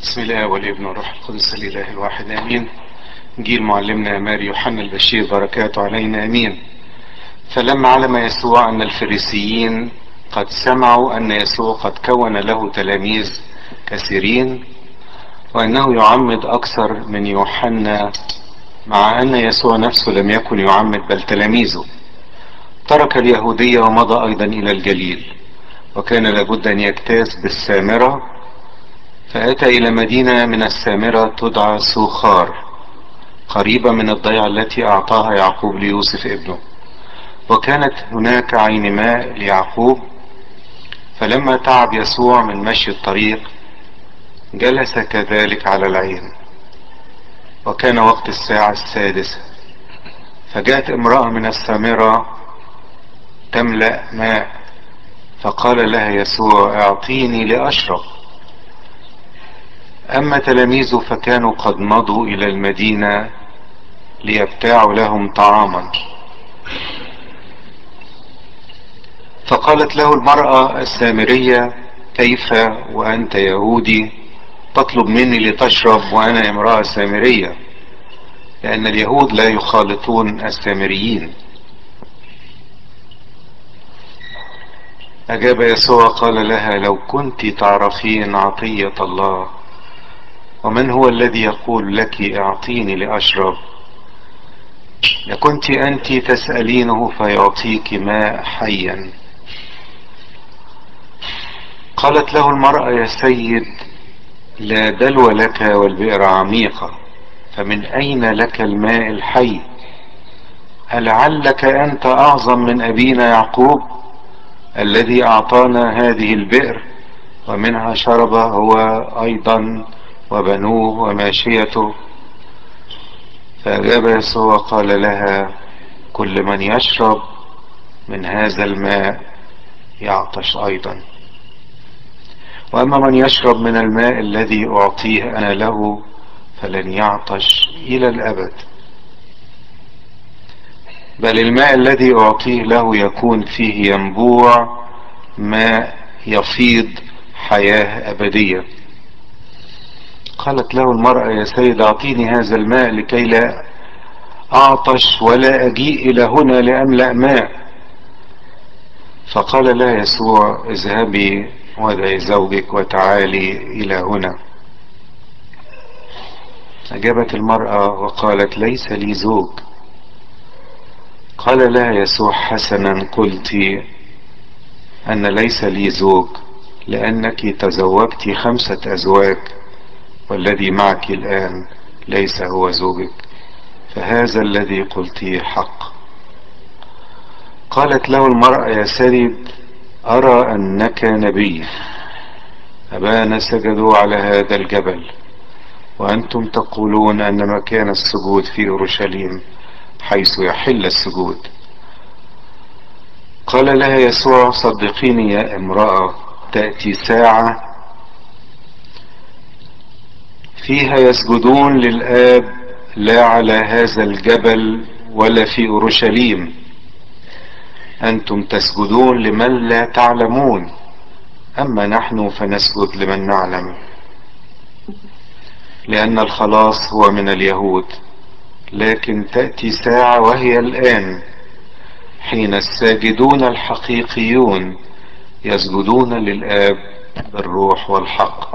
بسم الله والابن والروح القدس الاله الواحد امين جيل معلمنا ماري يوحنا البشير بركاته علينا امين فلما علم يسوع ان الفريسيين قد سمعوا ان يسوع قد كون له تلاميذ كثيرين وانه يعمد اكثر من يوحنا مع ان يسوع نفسه لم يكن يعمد بل تلاميذه ترك اليهودية ومضى ايضا الى الجليل وكان لابد ان يجتاز بالسامرة فأتى إلى مدينة من السامرة تدعى سوخار قريبة من الضيعة التي أعطاها يعقوب ليوسف ابنه وكانت هناك عين ماء ليعقوب فلما تعب يسوع من مشي الطريق جلس كذلك على العين وكان وقت الساعة السادسة فجاءت امرأة من السامرة تملأ ماء فقال لها يسوع اعطيني لأشرب أما تلاميذه فكانوا قد مضوا إلى المدينة ليبتاعوا لهم طعاما فقالت له المرأة السامرية كيف وأنت يهودي تطلب مني لتشرب وأنا امرأة سامرية لأن اليهود لا يخالطون السامريين أجاب يسوع قال لها لو كنت تعرفين عطية الله ومن هو الذي يقول لك اعطيني لاشرب لكنت انت تسالينه فيعطيك ماء حيا قالت له المراه يا سيد لا دلو لك والبئر عميقه فمن اين لك الماء الحي ألعلك أنت أعظم من أبينا يعقوب الذي أعطانا هذه البئر ومنها شرب هو أيضا وبنوه وماشيته فأجاب يسوع قال لها كل من يشرب من هذا الماء يعطش أيضا وأما من يشرب من الماء الذي أعطيه أنا له فلن يعطش إلى الأبد بل الماء الذي أعطيه له يكون فيه ينبوع ماء يفيض حياة أبدية قالت له المرأة يا سيد أعطيني هذا الماء لكي لا أعطش ولا أجيء إلى هنا لأملأ ماء فقال لها يسوع اذهبي ودعي زوجك وتعالي إلى هنا أجابت المرأة وقالت ليس لي زوج قال لها يسوع حسنا قلت أن ليس لي زوج لأنك تزوجت خمسة أزواج والذي معك الآن ليس هو زوجك فهذا الذي قلتيه حق قالت له المرأة يا سيد أرى أنك نبي أبانا سجدوا على هذا الجبل وأنتم تقولون أن مكان السجود في أورشليم حيث يحل السجود قال لها يسوع صدقيني يا امرأة تأتي ساعة فيها يسجدون للآب لا على هذا الجبل ولا في أورشليم أنتم تسجدون لمن لا تعلمون أما نحن فنسجد لمن نعلم لأن الخلاص هو من اليهود لكن تأتي ساعة وهي الآن حين الساجدون الحقيقيون يسجدون للآب بالروح والحق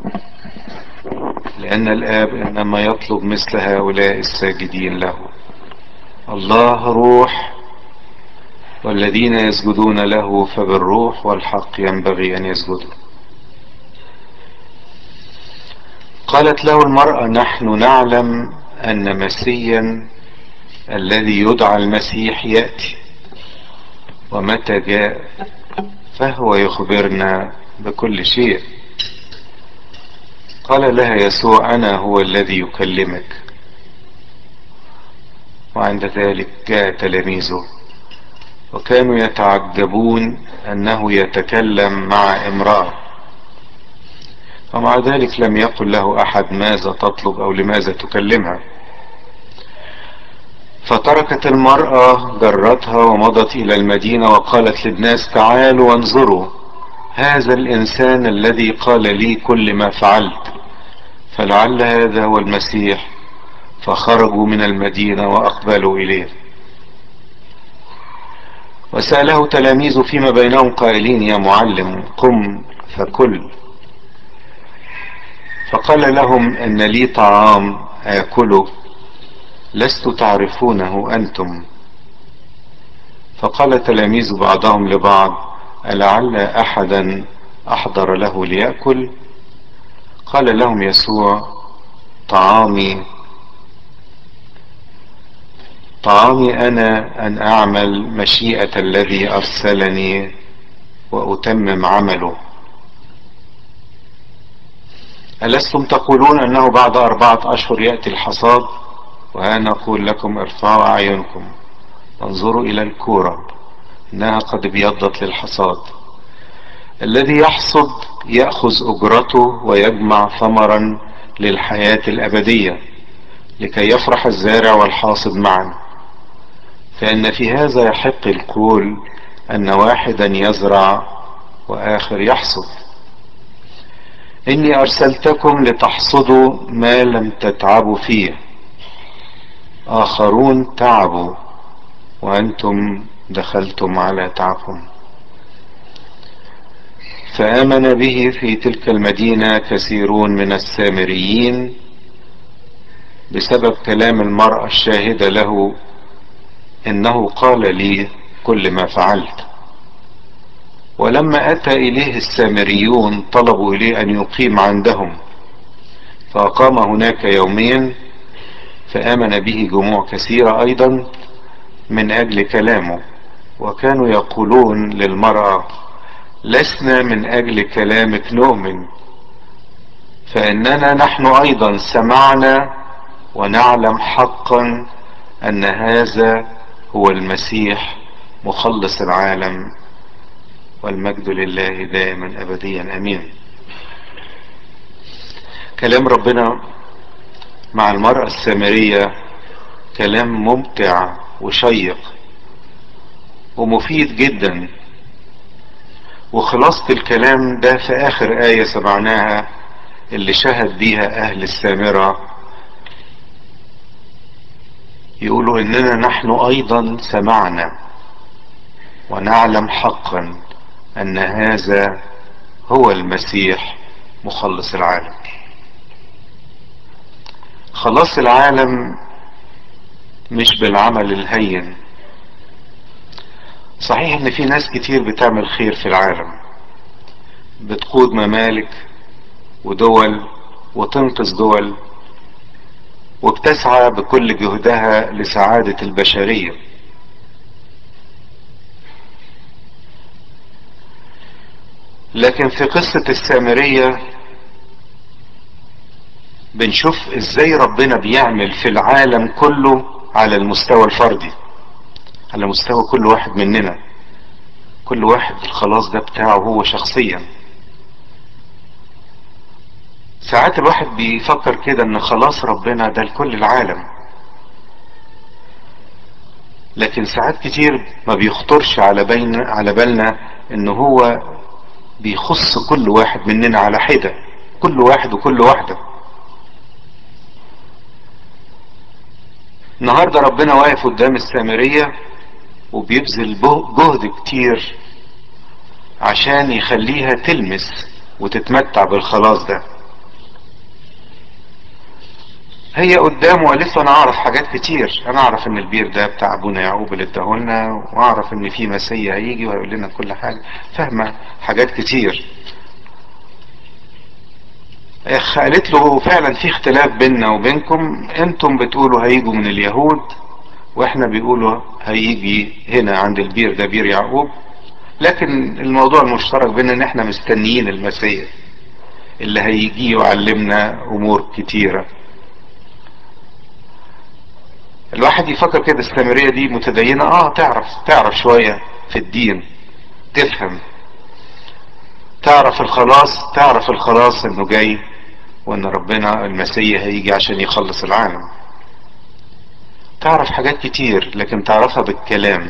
لأن الآب إنما يطلب مثل هؤلاء الساجدين له الله روح والذين يسجدون له فبالروح والحق ينبغي أن يسجدوا قالت له المرأة نحن نعلم أن مسيا الذي يدعى المسيح يأتي ومتى جاء فهو يخبرنا بكل شيء قال لها يسوع أنا هو الذي يكلمك وعند ذلك جاء تلاميذه وكانوا يتعجبون أنه يتكلم مع امرأة ومع ذلك لم يقل له أحد ماذا تطلب أو لماذا تكلمها فتركت المرأة جرتها ومضت إلى المدينة وقالت للناس تعالوا وانظروا هذا الإنسان الذي قال لي كل ما فعلت فلعل هذا هو المسيح فخرجوا من المدينة وأقبلوا إليه وسأله تلاميذه فيما بينهم قائلين يا معلم قم فكل فقال لهم ان لي طعام اكله لست تعرفونه انتم فقال تلاميذ بعضهم لبعض ألعل احدا احضر له ليأكل قال لهم يسوع طعامي طعامي انا ان اعمل مشيئة الذي ارسلني واتمم عمله ألستم تقولون أنه بعد أربعة أشهر يأتي الحصاد وأنا أقول لكم ارفعوا أعينكم وانظروا إلى الكورة إنها قد ابيضت للحصاد الذي يحصد يأخذ أجرته ويجمع ثمرا للحياة الأبدية لكي يفرح الزارع والحاصد معا فإن في هذا يحق القول أن واحدا يزرع وآخر يحصد إني أرسلتكم لتحصدوا ما لم تتعبوا فيه آخرون تعبوا وأنتم دخلتم على تعبهم فآمن به في تلك المدينة كثيرون من السامريين بسبب كلام المرأة الشاهدة له إنه قال لي كل ما فعلت ولما أتى إليه السامريون طلبوا إليه أن يقيم عندهم فأقام هناك يومين فآمن به جموع كثيرة أيضا من أجل كلامه وكانوا يقولون للمرأة لسنا من أجل كلامك نؤمن فإننا نحن أيضا سمعنا ونعلم حقا أن هذا هو المسيح مخلص العالم والمجد لله دائما ابديا امين كلام ربنا مع المرأة السامرية كلام ممتع وشيق ومفيد جدا وخلاصة الكلام ده في اخر آية سمعناها اللي شهد بيها اهل السامرة يقولوا اننا نحن ايضا سمعنا ونعلم حقا ان هذا هو المسيح مخلص العالم خلاص العالم مش بالعمل الهين صحيح ان في ناس كتير بتعمل خير في العالم بتقود ممالك ودول وتنقذ دول وبتسعى بكل جهدها لسعادة البشرية لكن في قصة السامرية بنشوف ازاي ربنا بيعمل في العالم كله على المستوى الفردي على مستوى كل واحد مننا كل واحد الخلاص ده بتاعه هو شخصيا ساعات الواحد بيفكر كده ان خلاص ربنا ده لكل العالم لكن ساعات كتير ما بيخطرش على بين على بالنا ان هو بيخص كل واحد مننا على حدة كل واحد وكل واحدة النهاردة ربنا واقف قدام السامرية وبيبذل جهد كتير عشان يخليها تلمس وتتمتع بالخلاص ده هي قدامه قالت له انا اعرف حاجات كتير انا اعرف ان البير ده بتاع ابونا يعقوب اللي اداهولنا واعرف ان في مسيح هيجي وهيقول لنا كل حاجه فاهمه حاجات كتير قالت له فعلا في اختلاف بيننا وبينكم انتم بتقولوا هيجوا من اليهود واحنا بيقولوا هيجي هنا عند البير ده بير يعقوب لكن الموضوع المشترك بيننا ان احنا مستنيين المسيح اللي هيجي يعلمنا امور كتيره الواحد يفكر كده السامرية دي متدينة اه تعرف تعرف شوية في الدين تفهم تعرف الخلاص تعرف الخلاص انه جاي وان ربنا المسيح هيجي عشان يخلص العالم تعرف حاجات كتير لكن تعرفها بالكلام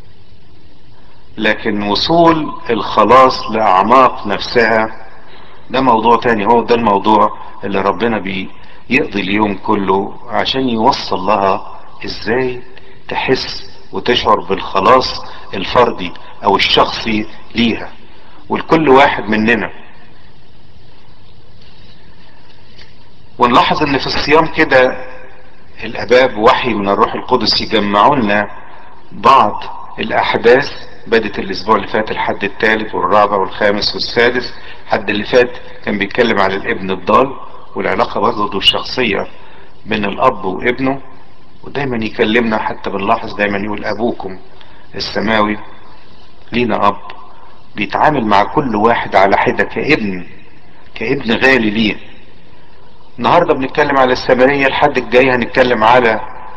لكن وصول الخلاص لاعماق نفسها ده موضوع تاني هو ده الموضوع اللي ربنا بيقضي اليوم كله عشان يوصل لها ازاي تحس وتشعر بالخلاص الفردي او الشخصي ليها ولكل واحد مننا ونلاحظ ان في الصيام كده الاباب وحي من الروح القدس يجمعوا لنا بعض الاحداث بدت الاسبوع اللي فات الحد الثالث والرابع والخامس والسادس الحد اللي فات كان بيتكلم على الابن الضال والعلاقه برضه الشخصيه بين الاب وابنه ودايما يكلمنا حتى بنلاحظ دايما يقول ابوكم السماوي لينا اب بيتعامل مع كل واحد على حده كابن كابن غالي ليه النهارده بنتكلم على السامريه الحد الجاي هنتكلم على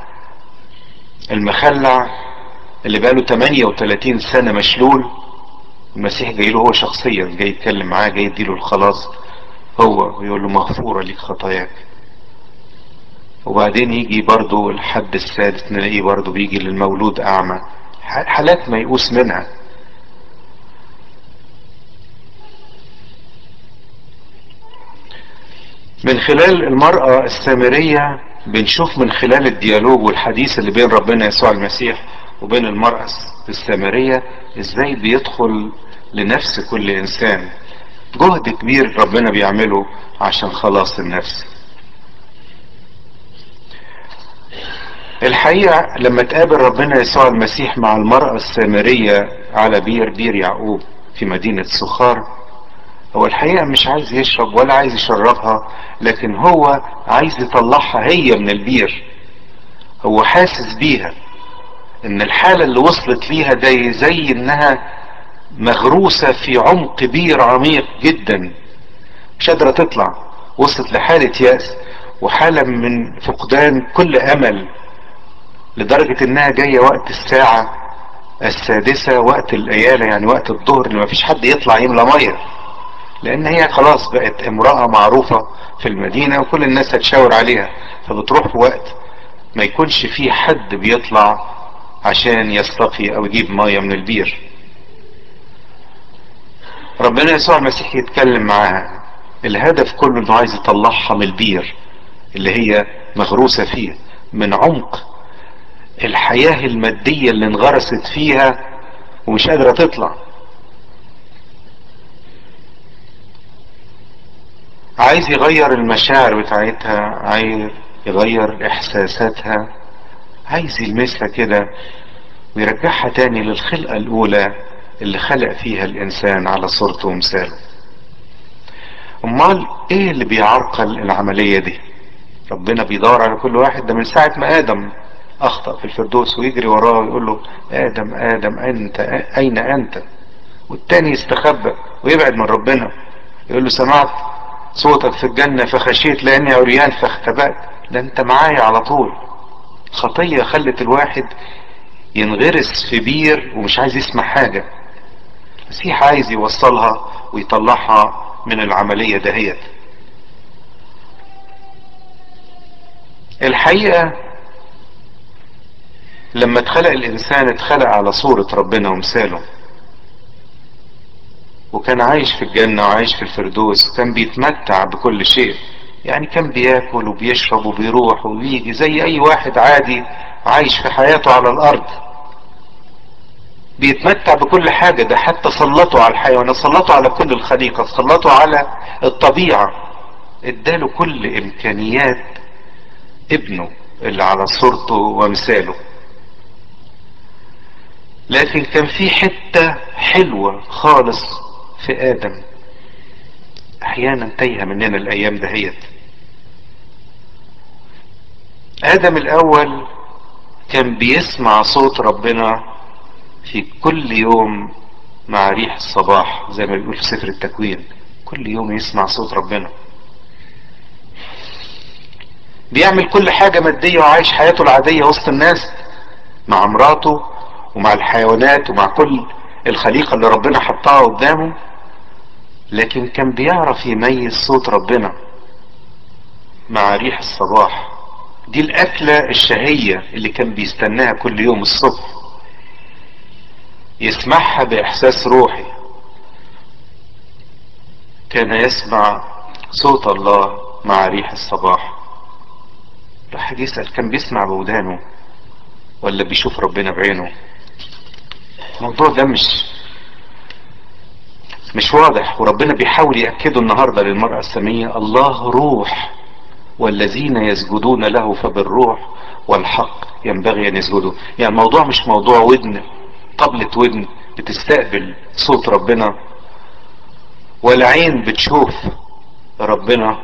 المخلع اللي بقاله 38 سنه مشلول المسيح جاي له هو شخصيا جاي يتكلم معاه جاي يديله الخلاص هو ويقول له مغفوره ليك خطاياك وبعدين يجي برضه الحد السادس نلاقيه برضه بيجي للمولود اعمى حالات ميؤوس منها من خلال المرأة السامرية بنشوف من خلال الديالوج والحديث اللي بين ربنا يسوع المسيح وبين المرأة السامرية ازاي بيدخل لنفس كل انسان جهد كبير ربنا بيعمله عشان خلاص النفس الحقيقة لما تقابل ربنا يسوع المسيح مع المرأة السامرية على بير بير يعقوب في مدينة سخار هو الحقيقة مش عايز يشرب ولا عايز يشربها لكن هو عايز يطلعها هي من البير هو حاسس بيها ان الحالة اللي وصلت ليها ده زي انها مغروسة في عمق بير عميق جدا مش قادرة تطلع وصلت لحالة يأس وحالة من فقدان كل امل لدرجة انها جاية وقت الساعة السادسة وقت الايالة يعني وقت الظهر اللي مفيش حد يطلع يملى مية لان هي خلاص بقت امرأة معروفة في المدينة وكل الناس هتشاور عليها فبتروح في وقت ما يكونش في حد بيطلع عشان يستقي او يجيب مية من البير ربنا يسوع المسيح يتكلم معاها الهدف كله انه عايز يطلعها من البير اللي هي مغروسة فيه من عمق الحياة المادية اللي انغرست فيها ومش قادرة تطلع عايز يغير المشاعر بتاعتها عايز يغير احساساتها عايز يلمسها كده ويرجعها تاني للخلقة الاولى اللي خلق فيها الانسان على صورته ومثاله امال ايه اللي بيعرقل العملية دي ربنا بيدور على كل واحد ده من ساعة ما ادم اخطأ في الفردوس ويجري وراه ويقول له ادم ادم انت اين انت والتاني يستخبى ويبعد من ربنا يقول له سمعت صوتك في الجنة فخشيت لاني عريان فاختبأت ده انت معايا على طول خطية خلت الواحد ينغرس في بير ومش عايز يسمع حاجة المسيح عايز يوصلها ويطلعها من العملية دهيت الحقيقة لما اتخلق الانسان اتخلق على صورة ربنا ومثاله وكان عايش في الجنة وعايش في الفردوس وكان بيتمتع بكل شيء يعني كان بياكل وبيشرب وبيروح وبيجي زي اي واحد عادي عايش في حياته على الارض بيتمتع بكل حاجة ده حتى سلطوا على الحيوانات سلطوا على كل الخليقة سلطوا على الطبيعة اداله كل امكانيات ابنه اللي على صورته ومثاله لكن كان في حتة حلوة خالص في ادم احيانا تايهة مننا الايام دهيت ادم الاول كان بيسمع صوت ربنا في كل يوم مع ريح الصباح زي ما بيقول في سفر التكوين كل يوم يسمع صوت ربنا بيعمل كل حاجة مادية وعايش حياته العادية وسط الناس مع مراته ومع الحيوانات ومع كل الخليقة اللي ربنا حطها قدامه لكن كان بيعرف يميز صوت ربنا مع ريح الصباح دي الأكلة الشهية اللي كان بيستناها كل يوم الصبح يسمعها بإحساس روحي كان يسمع صوت الله مع ريح الصباح الواحد يسأل كان بيسمع بودانه ولا بيشوف ربنا بعينه الموضوع ده مش مش واضح وربنا بيحاول يأكده النهاردة للمرأة السامية الله روح والذين يسجدون له فبالروح والحق ينبغي ان يسجدوا يعني الموضوع مش موضوع ودن طبلة ودن بتستقبل صوت ربنا ولا عين بتشوف ربنا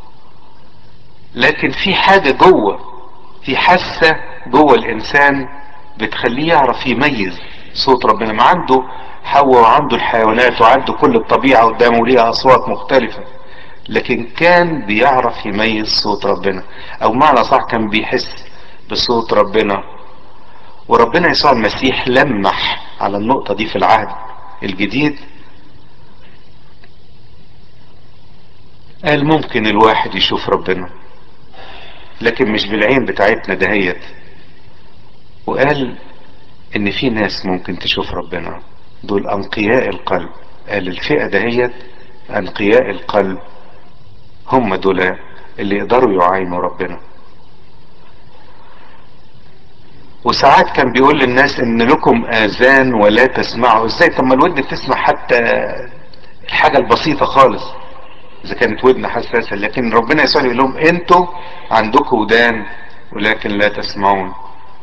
لكن في حاجة جوه في حاسة جوه الانسان بتخليه يعرف يميز صوت ربنا ما عنده حواء وعنده الحيوانات وعنده كل الطبيعة قدامه ليها اصوات مختلفة لكن كان بيعرف يميز صوت ربنا او معنى صح كان بيحس بصوت ربنا وربنا يسوع المسيح لمح على النقطة دي في العهد الجديد قال ممكن الواحد يشوف ربنا لكن مش بالعين بتاعتنا دهيت وقال ان في ناس ممكن تشوف ربنا دول انقياء القلب قال الفئة دهيت انقياء القلب هم دول اللي يقدروا يعاينوا ربنا وساعات كان بيقول للناس ان لكم اذان ولا تسمعوا ازاي طب ما الودن بتسمع حتى الحاجة البسيطة خالص اذا كانت ودن حساسة لكن ربنا يسوع يقول لهم انتوا عندكم ودان ولكن لا تسمعون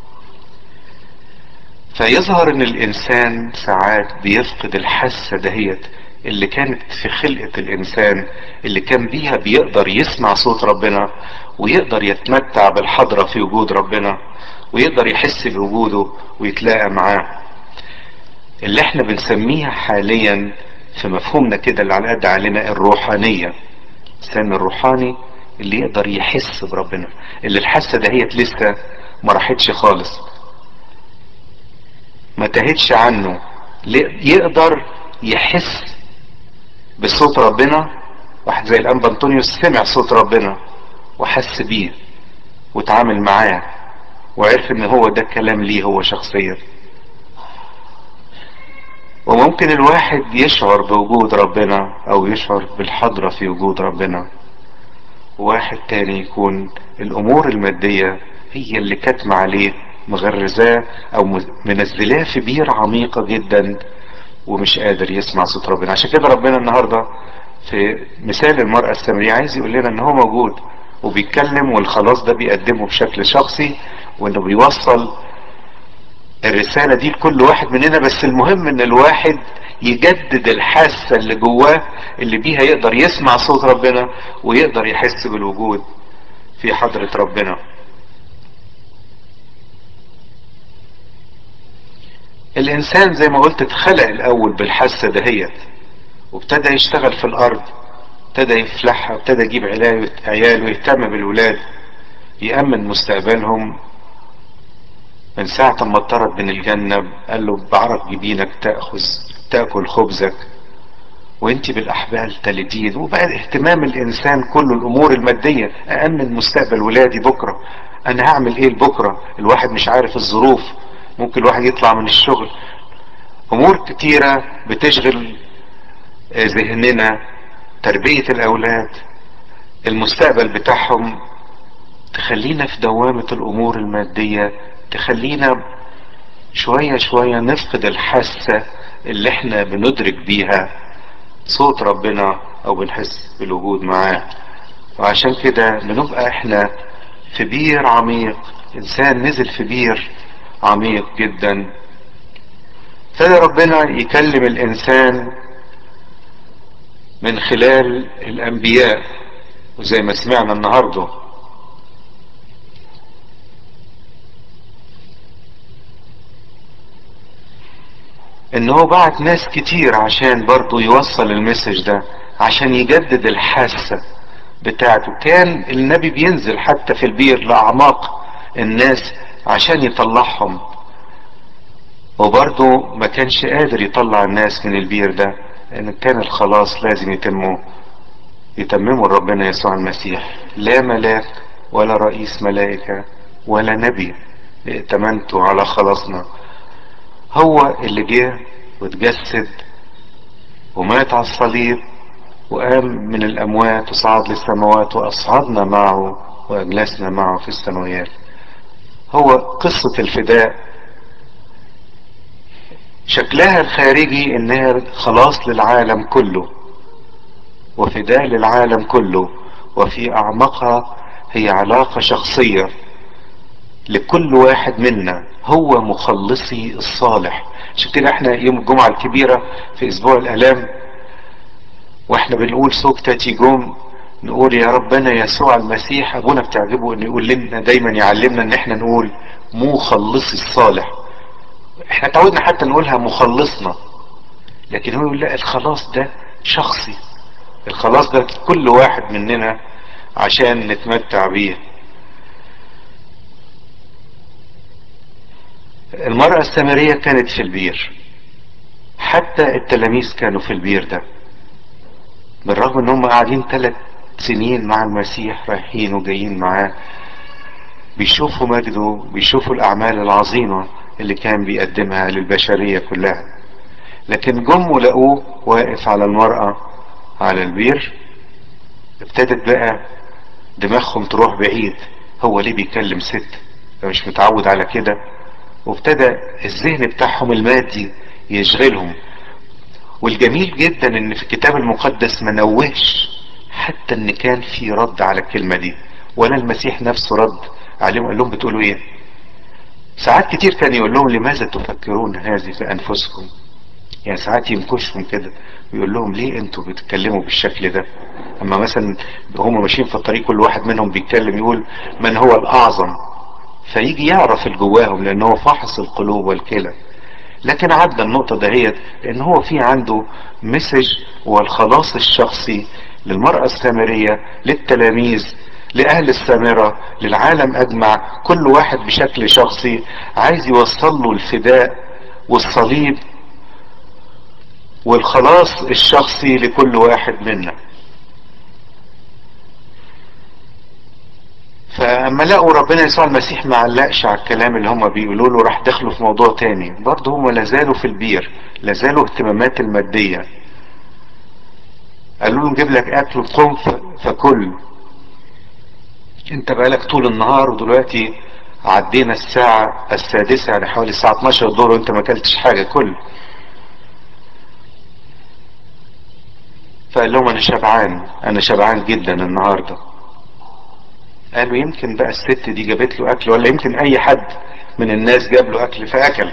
فيظهر ان الانسان ساعات بيفقد الحاسة دهيت اللي كانت في خلقة الانسان اللي كان بيها بيقدر يسمع صوت ربنا ويقدر يتمتع بالحضرة في وجود ربنا ويقدر يحس بوجوده ويتلاقى معاه اللي احنا بنسميها حاليا في مفهومنا كده اللي على قد علينا الروحانية الانسان الروحاني اللي يقدر يحس بربنا اللي الحاسة دهيت لسه ما راحتش خالص ما تهتش عنه يقدر يحس بصوت ربنا واحد زي الانبا انطونيوس سمع صوت ربنا وحس بيه وتعامل معاه وعرف ان هو ده كلام ليه هو شخصيا وممكن الواحد يشعر بوجود ربنا او يشعر بالحضرة في وجود ربنا واحد تاني يكون الامور المادية هي اللي كاتمة عليه مغرزاه او منزلاه في بير عميقة جدا ومش قادر يسمع صوت ربنا عشان كده ربنا النهاردة في مثال المرأة السامرية عايز يقول لنا ان هو موجود وبيتكلم والخلاص ده بيقدمه بشكل شخصي وانه بيوصل الرسالة دي لكل واحد مننا بس المهم ان الواحد يجدد الحاسة اللي جواه اللي بيها يقدر يسمع صوت ربنا ويقدر يحس بالوجود في حضرة ربنا الانسان زي ما قلت اتخلق الاول بالحاسة دهيت وابتدى يشتغل في الارض ابتدى يفلحها ابتدى يجيب عيال ويهتم بالولاد يأمن مستقبلهم من ساعة ما اضطرد من الجنة قال له بعرق جبينك تأخذ تأكل خبزك وانت بالاحبال تلدين وبقى اهتمام الانسان كله الامور المادية أأمن مستقبل ولادي بكرة انا هعمل ايه لبكرة الواحد مش عارف الظروف ممكن الواحد يطلع من الشغل امور كتيرة بتشغل ذهننا تربية الاولاد المستقبل بتاعهم تخلينا في دوامة الامور المادية تخلينا شوية شوية نفقد الحاسة اللي احنا بندرك بيها صوت ربنا او بنحس بالوجود معاه وعشان كده بنبقى احنا في بير عميق انسان نزل في بير عميق جدا ابتدى ربنا يكلم الانسان من خلال الانبياء وزي ما سمعنا النهارده ان هو بعت ناس كتير عشان برضو يوصل المسج ده عشان يجدد الحاسة بتاعته كان النبي بينزل حتى في البير لأعماق الناس عشان يطلعهم وبرضه ما كانش قادر يطلع الناس من البير ده لان كان الخلاص لازم يتمه يتممه ربنا يسوع المسيح لا ملاك ولا رئيس ملائكة ولا نبي ائتمنته على خلاصنا هو اللي جه واتجسد ومات على الصليب وقام من الأموات وصعد للسماوات وأصعدنا معه وأجلسنا معه في السماوات هو قصة الفداء شكلها الخارجي انها خلاص للعالم كله وفداء للعالم كله وفي اعمقها هي علاقة شخصية لكل واحد منا هو مخلصي الصالح عشان كده احنا يوم الجمعة الكبيرة في اسبوع الالام واحنا بنقول سوق تاتي جوم نقول يا ربنا يسوع المسيح ابونا بتعجبه انه يقول لنا دايما يعلمنا ان احنا نقول مخلصي الصالح احنا تعودنا حتى نقولها مخلصنا لكن هو يقول لا الخلاص ده شخصي الخلاص ده كل واحد مننا عشان نتمتع بيه المرأة السامرية كانت في البير حتى التلاميذ كانوا في البير ده بالرغم ان هم قاعدين ثلاث سنين مع المسيح رايحين وجايين معاه بيشوفوا مجده بيشوفوا الاعمال العظيمة اللي كان بيقدمها للبشرية كلها لكن جم ولقوه واقف على المرأة على البير ابتدت بقى دماغهم تروح بعيد هو ليه بيكلم ست مش متعود على كده وابتدى الذهن بتاعهم المادي يشغلهم والجميل جدا ان في الكتاب المقدس ما نوهش حتى ان كان في رد على الكلمة دي ولا المسيح نفسه رد عليهم قال لهم بتقولوا ايه ساعات كتير كان يقول لهم لماذا تفكرون هذه في انفسكم يعني ساعات ينكشهم كده ويقول لهم ليه انتوا بتتكلموا بالشكل ده اما مثلا هم ماشيين في الطريق كل واحد منهم بيتكلم يقول من هو الاعظم فيجي يعرف الجواهم لان هو فاحص القلوب والكلى لكن عدى النقطة دهيت لان هو في عنده مسج والخلاص الشخصي للمرأة السامرية للتلاميذ لأهل السامرة للعالم أجمع كل واحد بشكل شخصي عايز يوصل له الفداء والصليب والخلاص الشخصي لكل واحد منا فاما لقوا ربنا يسوع المسيح ما علقش على الكلام اللي هم بيقولوا له راح دخلوا في موضوع تاني برضه هم لازالوا في البير لازالوا اهتمامات المادية قالوا له نجيب لك اكل قم فكل انت بقالك طول النهار ودلوقتي عدينا الساعة السادسة يعني حوالي الساعة 12 الظهر وانت ما اكلتش حاجة كل فقال لهم انا شبعان انا شبعان جدا النهارده قالوا يمكن بقى الست دي جابت له اكل ولا يمكن اي حد من الناس جاب له اكل فاكل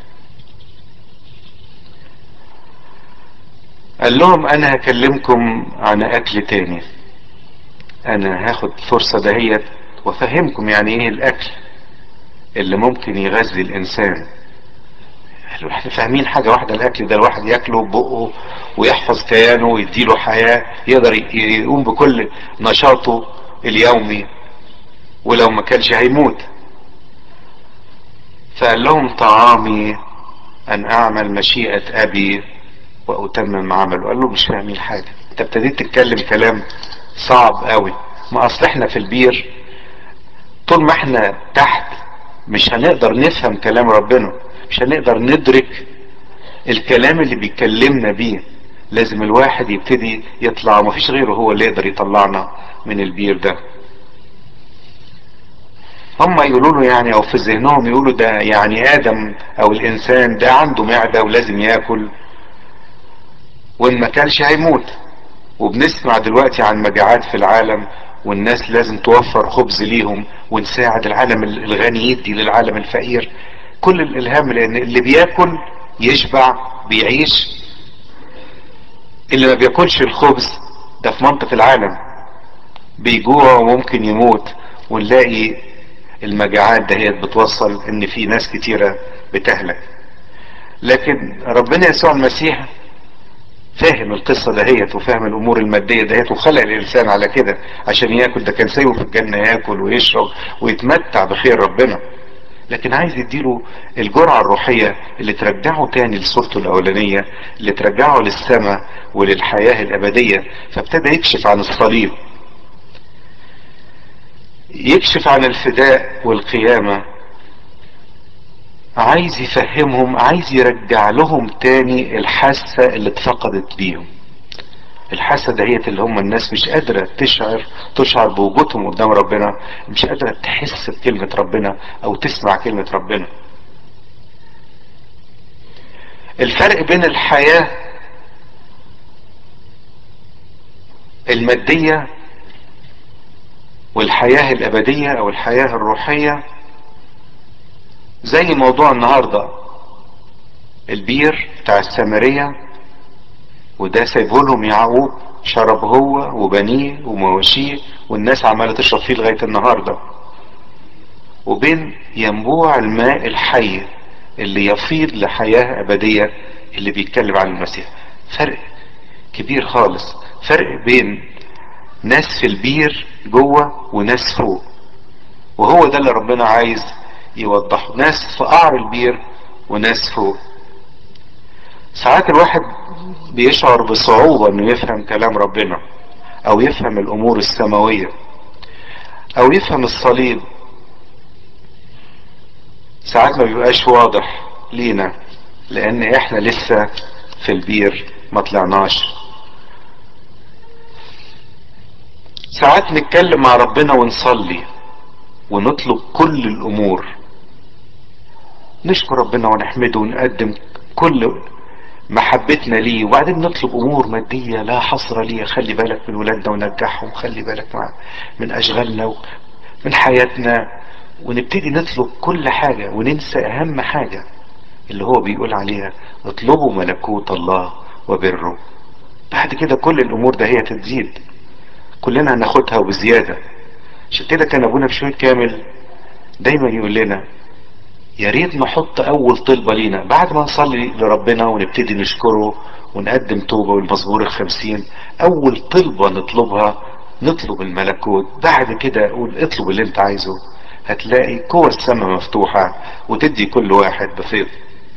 قال لهم انا هكلمكم عن اكل تاني انا هاخد فرصة دهيت وافهمكم يعني ايه الاكل اللي ممكن يغذي الانسان قالوا احنا فاهمين حاجة واحدة الاكل ده الواحد ياكله ببقه ويحفظ كيانه ويديله حياة يقدر يقوم بكل نشاطه اليومي ولو ما كانش هيموت فقال لهم طعامي ان اعمل مشيئة ابي واتمم عمله قال له مش فاهمين حاجة انت ابتديت تتكلم كلام صعب قوي ما اصل احنا في البير طول ما احنا تحت مش هنقدر نفهم كلام ربنا مش هنقدر ندرك الكلام اللي بيكلمنا بيه لازم الواحد يبتدي يطلع مفيش غيره هو اللي يقدر يطلعنا من البير ده هم يقولوا له يعني او في ذهنهم يقولوا ده يعني ادم او الانسان ده عنده معدة ولازم ياكل وان ما كانش هيموت وبنسمع دلوقتي عن مجاعات في العالم والناس لازم توفر خبز ليهم ونساعد العالم الغني يدي للعالم الفقير كل الالهام لان اللي بياكل يشبع بيعيش اللي ما بياكلش الخبز ده في منطق العالم بيجوع وممكن يموت ونلاقي المجاعات دهيت بتوصل ان في ناس كتيرة بتهلك لكن ربنا يسوع المسيح فاهم القصة دهيت وفاهم الامور المادية دهيت وخلق الانسان على كده عشان ياكل ده كان سايبه في الجنة ياكل ويشرب ويتمتع بخير ربنا لكن عايز يديله الجرعة الروحية اللي ترجعه تاني لصورته الاولانية اللي ترجعه للسماء وللحياة الابدية فابتدى يكشف عن الصليب يكشف عن الفداء والقيامة عايز يفهمهم عايز يرجع لهم تاني الحاسة اللي اتفقدت بيهم الحاسة دهيت اللي هم الناس مش قادرة تشعر تشعر بوجودهم قدام ربنا مش قادرة تحس بكلمة ربنا او تسمع كلمة ربنا الفرق بين الحياة المادية والحياة الابدية او الحياة الروحية زي موضوع النهاردة البير بتاع السامرية وده سايبه لهم يعقوب شرب هو وبنيه ومواشيه والناس عمالة تشرب فيه لغاية النهاردة وبين ينبوع الماء الحي اللي يفيض لحياة أبدية اللي بيتكلم عن المسيح فرق كبير خالص فرق بين ناس في البير جوه وناس فوق وهو ده اللي ربنا عايز يوضحه ناس في قعر البير وناس فوق ساعات الواحد بيشعر بصعوبة انه يفهم كلام ربنا او يفهم الامور السماوية او يفهم الصليب ساعات ما بيبقاش واضح لينا لان احنا لسه في البير ما طلعناش ساعات نتكلم مع ربنا ونصلي ونطلب كل الامور نشكر ربنا ونحمده ونقدم كل محبتنا ليه وبعدين نطلب امور مادية لا حصر ليها خلي بالك من ولادنا ونجحهم خلي بالك مع من اشغالنا من حياتنا ونبتدي نطلب كل حاجة وننسى اهم حاجة اللي هو بيقول عليها اطلبوا ملكوت الله وبره بعد كده كل الامور ده هي تتزيد كلنا هناخدها وبزيادة عشان كده كان ابونا بشوي كامل دايما يقول لنا يا ريت نحط اول طلبة لينا بعد ما نصلي لربنا ونبتدي نشكره ونقدم توبة والمزمور الخمسين اول طلبة نطلبها نطلب الملكوت بعد كده قول اطلب اللي انت عايزه هتلاقي قوى السماء مفتوحة وتدي كل واحد بفيض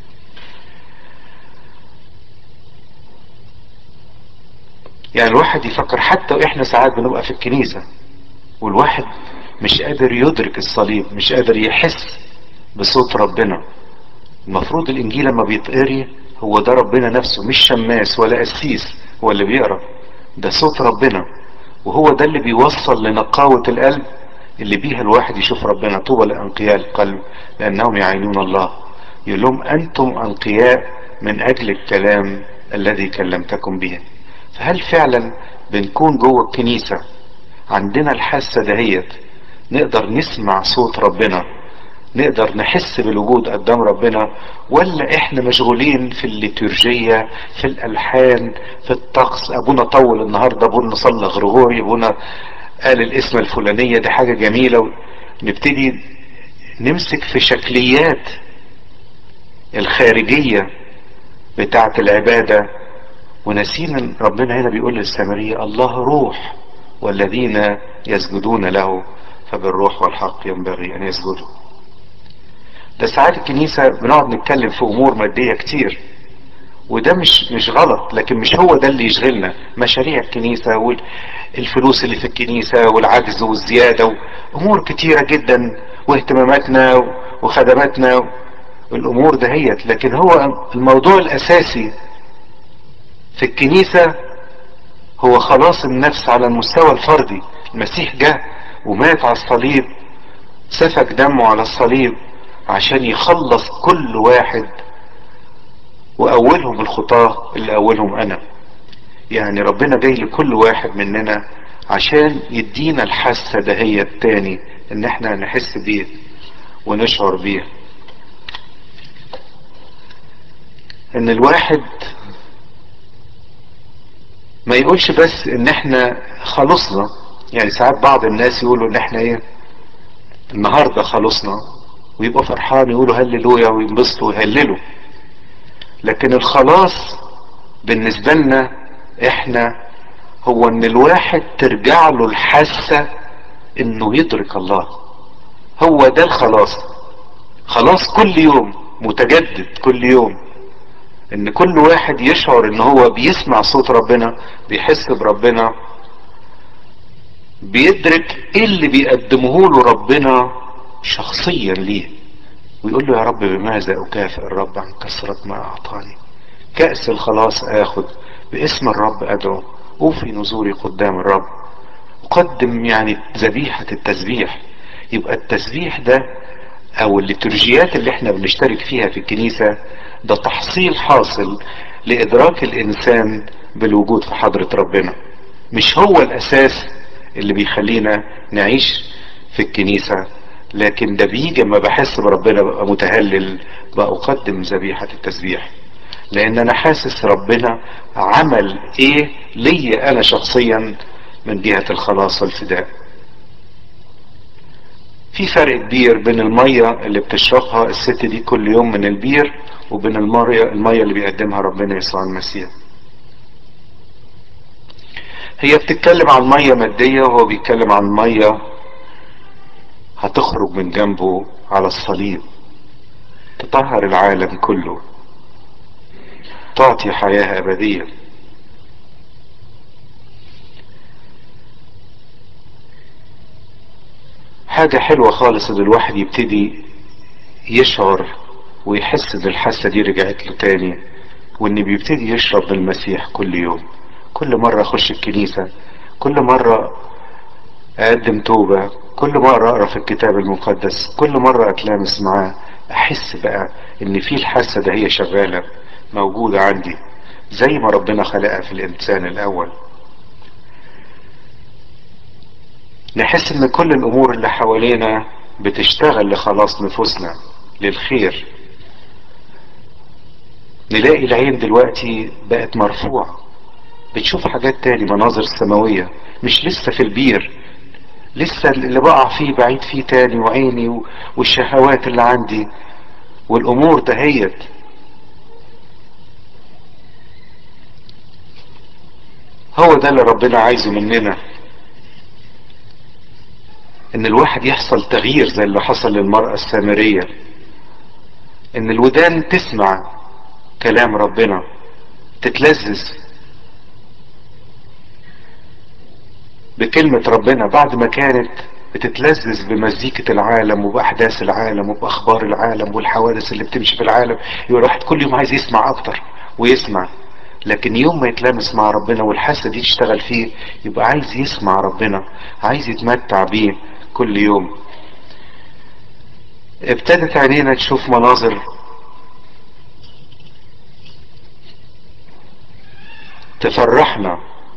يعني الواحد يفكر حتى واحنا ساعات بنبقى في الكنيسة والواحد مش قادر يدرك الصليب مش قادر يحس بصوت ربنا المفروض الانجيل لما بيتقري هو ده ربنا نفسه مش شماس ولا قسيس هو اللي بيقرا ده صوت ربنا وهو ده اللي بيوصل لنقاوة القلب اللي بيها الواحد يشوف ربنا طوبى لانقياء القلب لانهم يعينون الله يقول لهم انتم انقياء من اجل الكلام الذي كلمتكم به فهل فعلا بنكون جوه الكنيسة عندنا الحاسة دهيت نقدر نسمع صوت ربنا نقدر نحس بالوجود قدام ربنا ولا احنا مشغولين في الليتورجية في الالحان في الطقس ابونا طول النهاردة ابونا صلى غرغوري ابونا قال الاسم الفلانية دي حاجة جميلة نبتدي نمسك في شكليات الخارجية بتاعة العبادة ونسينا ربنا هنا بيقول للسامرية الله روح والذين يسجدون له فبالروح والحق ينبغي ان يسجدوا ده ساعات الكنيسة بنقعد نتكلم في امور مادية كتير وده مش مش غلط لكن مش هو ده اللي يشغلنا مشاريع الكنيسة والفلوس اللي في الكنيسة والعجز والزيادة امور كتيرة جدا واهتماماتنا وخدماتنا الامور دهيت لكن هو الموضوع الاساسي في الكنيسة هو خلاص النفس على المستوى الفردي المسيح جه ومات على الصليب سفك دمه على الصليب عشان يخلص كل واحد واولهم الخطاة اللي اولهم انا يعني ربنا جاي لكل واحد مننا عشان يدينا الحاسة دهية التاني ان احنا نحس بيه ونشعر بيه ان الواحد ما يقولش بس ان احنا خلصنا يعني ساعات بعض الناس يقولوا ان احنا ايه النهاردة خلصنا ويبقى فرحان يقولوا هللويا وينبسطوا ويهللوا لكن الخلاص بالنسبة لنا احنا هو ان الواحد ترجع له الحاسة انه يدرك الله هو ده الخلاص خلاص كل يوم متجدد كل يوم ان كل واحد يشعر ان هو بيسمع صوت ربنا بيحس بربنا بيدرك ايه اللي بيقدمه له ربنا شخصيا ليه ويقول له يا رب بماذا اكافئ الرب عن كثرة ما اعطاني كأس الخلاص اخد باسم الرب ادعو اوفي نذوري قدام الرب اقدم يعني ذبيحة التسبيح يبقى التسبيح ده او الليتورجيات اللي احنا بنشترك فيها في الكنيسة ده تحصيل حاصل لادراك الانسان بالوجود في حضرة ربنا مش هو الاساس اللي بيخلينا نعيش في الكنيسة لكن ده بيجي اما بحس بربنا ببقى متهلل بقدم ذبيحة التسبيح لان انا حاسس ربنا عمل ايه ليا انا شخصيا من جهة الخلاص والفداء في فرق كبير بين المية اللي بتشربها الست دي كل يوم من البير وبين المية, المية اللي بيقدمها ربنا يسوع المسيح هي بتتكلم عن مية مادية وهو بيتكلم عن مية هتخرج من جنبه على الصليب تطهر العالم كله تعطي حياة أبدية حاجة حلوة خالص ان الواحد يبتدي يشعر ويحس ان الحاسة دي رجعت له تاني وان بيبتدي يشرب من المسيح كل يوم كل مرة اخش الكنيسة كل مرة اقدم توبة كل مرة اقرا في الكتاب المقدس كل مرة اتلامس معاه احس بقى ان في الحاسة ده هي شغالة موجودة عندي زي ما ربنا خلقها في الانسان الاول نحس ان كل الامور اللي حوالينا بتشتغل لخلاص نفوسنا للخير نلاقي العين دلوقتي بقت مرفوعة بتشوف حاجات تاني مناظر سماوية مش لسه في البير لسه اللي بقع فيه بعيد فيه تاني وعيني والشهوات اللي عندي والامور دهيت هو ده اللي ربنا عايزه مننا ان الواحد يحصل تغيير زي اللي حصل للمرأة السامرية ان الودان تسمع كلام ربنا تتلذذ بكلمة ربنا بعد ما كانت بتتلذذ بمزيكة العالم وبأحداث العالم وبأخبار العالم والحوادث اللي بتمشي في العالم يبقى الواحد كل يوم عايز يسمع أكتر ويسمع لكن يوم ما يتلامس مع ربنا والحاسة دي تشتغل فيه يبقى عايز يسمع ربنا عايز يتمتع بيه كل يوم ابتدت عينينا تشوف مناظر تفرحنا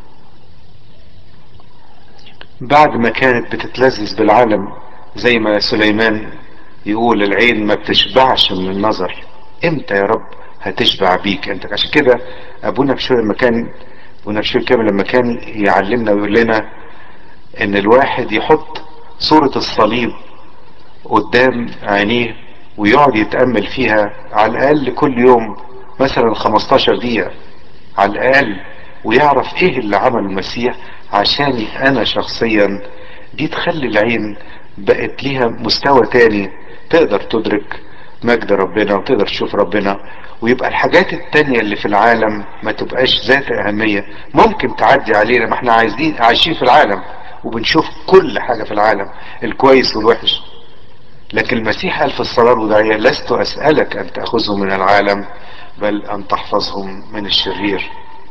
بعد ما كانت بتتلذذ بالعالم زي ما سليمان يقول العين ما بتشبعش من النظر امتى يا رب هتشبع بيك انت عشان كده ابونا بشوي لما كان ابونا بشوي كامل لما كان يعلمنا ويقول لنا ان الواحد يحط صورة الصليب قدام عينيه ويقعد يتأمل فيها على الأقل كل يوم مثلا 15 دقيقة على الأقل ويعرف ايه اللي عمل المسيح عشاني انا شخصيا دي تخلي العين بقت ليها مستوى تاني تقدر تدرك مجد ربنا وتقدر تشوف ربنا ويبقى الحاجات التانية اللي في العالم ما تبقاش ذات اهمية ممكن تعدي علينا ما احنا عايزين عايشين في العالم وبنشوف كل حاجة في العالم الكويس والوحش لكن المسيح قال في الصلاة الوداعية لست أسألك أن تأخذهم من العالم بل أن تحفظهم من الشرير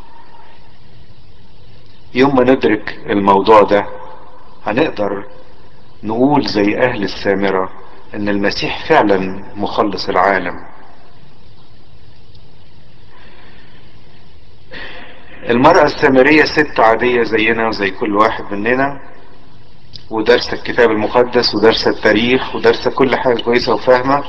يوم ما ندرك الموضوع ده هنقدر نقول زي أهل السامرة أن المسيح فعلا مخلص العالم المرأة السامرية ست عادية زينا وزي كل واحد مننا ودارسة الكتاب المقدس ودارسة التاريخ ودارسة كل حاجة كويسة وفاهمة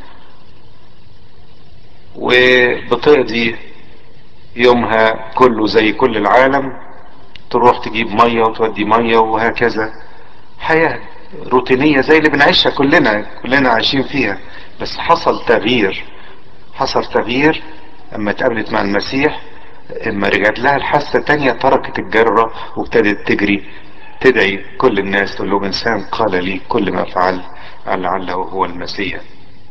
وبتقضي يومها كله زي كل العالم تروح تجيب مية وتودي مية وهكذا حياة روتينية زي اللي بنعيشها كلنا كلنا عايشين فيها بس حصل تغيير حصل تغيير اما اتقابلت مع المسيح اما رجعت لها الحاسة تانية تركت الجرة وابتدت تجري تدعي كل الناس تقول لهم انسان قال لي كل ما فعل لعله هو المسيح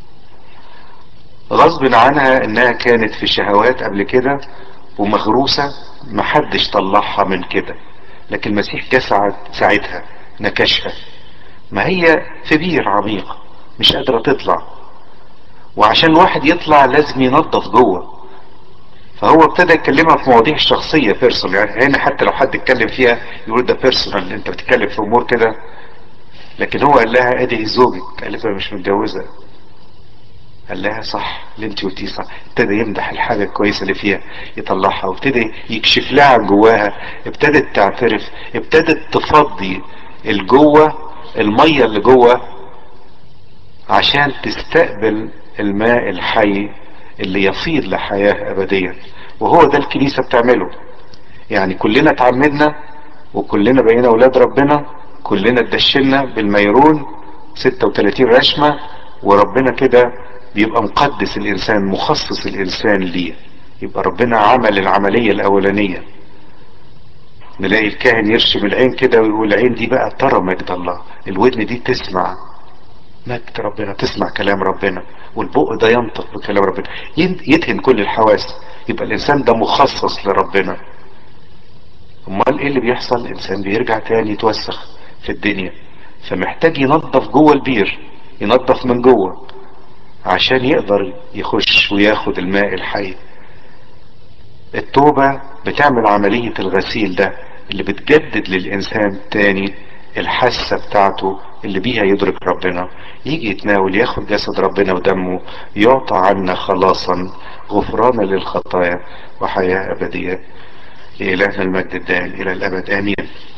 غصب عنها انها كانت في شهوات قبل كده ومغروسة محدش طلعها من كده لكن المسيح جه ساعتها نكشها ما هي في بير عميق مش قادرة تطلع وعشان واحد يطلع لازم ينظف جوه فهو ابتدى يكلمها في مواضيع شخصية بيرسونال يعني هنا حتى لو حد اتكلم فيها يقول ده بيرسونال انت بتتكلم في امور كده لكن هو قال لها ادي زوجك قالت له مش متجوزة قال لها صح اللي انت قلتيه صح ابتدى يمدح الحاجة الكويسة اللي فيها يطلعها وابتدى يكشف لها عن جواها ابتدت تعترف ابتدت تفضي الجوه المية اللي جوه عشان تستقبل الماء الحي اللي يفيض لحياة ابدية وهو ده الكنيسة بتعمله يعني كلنا اتعمدنا وكلنا بقينا اولاد ربنا كلنا اتدشنا بالميرون 36 رشمة وربنا كده بيبقى مقدس الانسان مخصص الانسان ليه يبقى ربنا عمل العملية الاولانية نلاقي الكاهن يرشم العين كده ويقول العين دي بقى ترى مجد الله الودن دي تسمع مجد ربنا تسمع كلام ربنا والبق ده ينطق بكلام ربنا يدهن كل الحواس يبقى الانسان ده مخصص لربنا امال ايه اللي بيحصل الانسان بيرجع تاني يتوسخ في الدنيا فمحتاج ينظف جوه البير ينظف من جوه عشان يقدر يخش وياخد الماء الحي التوبة بتعمل عملية الغسيل ده اللي بتجدد للإنسان تاني الحاسة بتاعته اللي بيها يدرك ربنا يجي يتناول ياخد جسد ربنا ودمه يعطى عنا خلاصا غفرانا للخطايا وحياة أبدية لإلهنا المجد الدائم إلى الأبد آمين